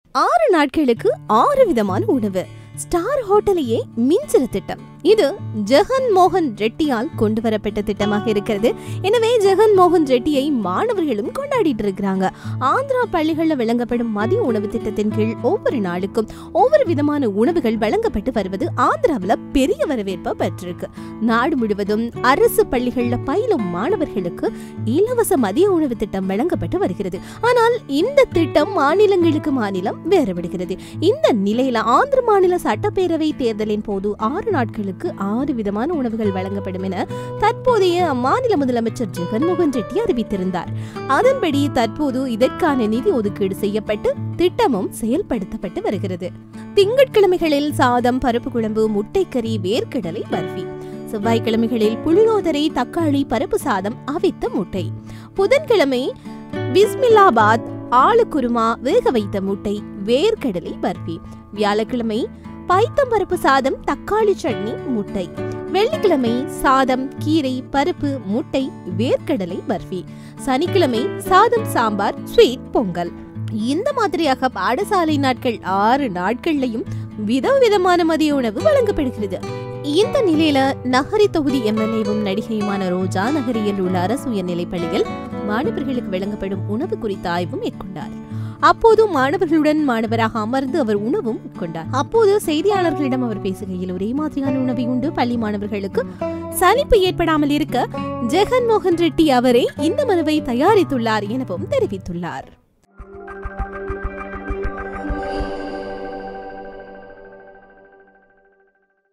ஆறு நாட்களுக்கு ஆறு விதமான உணவு ஸ்டார் ஹோட்டலையே மிஞ்சிற திட்டம் இது ஜெகன் மோகன் ரெட்டியால் கொண்டு வரப்பட்ட திட்டமாக இருக்கிறது எனவே ஜெகன் மோகன் ரெட்டியை மாணவர்களும் கொண்டாடிட்டு இருக்கிறாங்க ஆந்திரா பள்ளிகள்ல வழங்கப்படும் மதிய உணவு திட்டத்தின் கீழ் ஒவ்வொரு நாளுக்கும் ஒவ்வொரு விதமான உணவுகள் வழங்கப்பட்டு வருவது ஆந்திராவுல பெரிய வரவேற்பை பெற்றிருக்கு நாடு முழுவதும் அரசு பள்ளிகள்ல பயிலும் மாணவர்களுக்கு இலவச மதிய உணவு திட்டம் வழங்கப்பட்டு வருகிறது ஆனால் இந்த திட்டம் மாநிலங்களுக்கு மாநிலம் வேறுபடுகிறது இந்த நிலையில ஆந்திர மாநில சட்டப்பேரவை தேர்தலின் போது ஆறு நாட்களுக்கு ஆறு விதமான உணவுகள் வழங்கப்படும் என தற்போதைய அம்மாநில முதலமைச்சர் ஜெகன்மோகன் ரெட்டி அறிவித்திருந்தார் அதன்படி தற்போது இதற்கான நிதி ஒதுக்கீடு செய்யப்பட்டு திட்டமும் செயல்படுத்தப்பட்டு வருகிறது திங்கட்கிழமைகளில் சாதம் பருப்பு குழம்பு முட்டைக்கறி வேர்க்கடலை பர்ஃபி செவ்வாய்க்கிழமைகளில் புளியோதரை தக்காளி பருப்பு சாதம் அவித்த முட்டை புதன்கிழமை பிஸ்மில்லாபாத் ஆளு குருமா வேக வைத்த முட்டை வேர்க்கடலை பர்ஃபி வியாழக்கிழமை பைத்தம்பருப்பு சாதம் தக்காளி சட்னி முட்டை வெள்ளிக்கிழமை சாதம் கீரை பருப்பு முட்டை வேர்க்கடலை பர்ஃபி சனிக்கிழமை சாதம் சாம்பார் ஸ்வீட் பொங்கல் இந்த மாதிரியாக பாடசாலை நாட்கள் ஆறு நாட்கள்லையும் விதவிதமான மதிய உணவு வழங்கப்படுகிறது இந்த நிலையில நகரி தொகுதி எம்எல்ஏவும் நடிகையுமான ரோஜா நகரியில் உள்ள அரசு உயர்நிலைப் பள்ளியில் மாணவர்களுக்கு வழங்கப்படும் உணவு குறித்த ஆய்வும் மேற்கொண்டார் அப்போது மாணவர்களுடன் மாணவராக அமர்ந்து அவர் உணவும் உட்கொண்டார் அப்போது செய்தியாளர்களிடம் அவர் பேசுகையில் ஒரே மாதிரியான உணவை உண்டு பள்ளி மாணவர்களுக்கு சலிப்பு ஏற்படாமல் இருக்க ஜெகன்மோகன் ரெட்டி அவரே இந்த மனுவை தயாரித்துள்ளார் எனவும் தெரிவித்துள்ளார்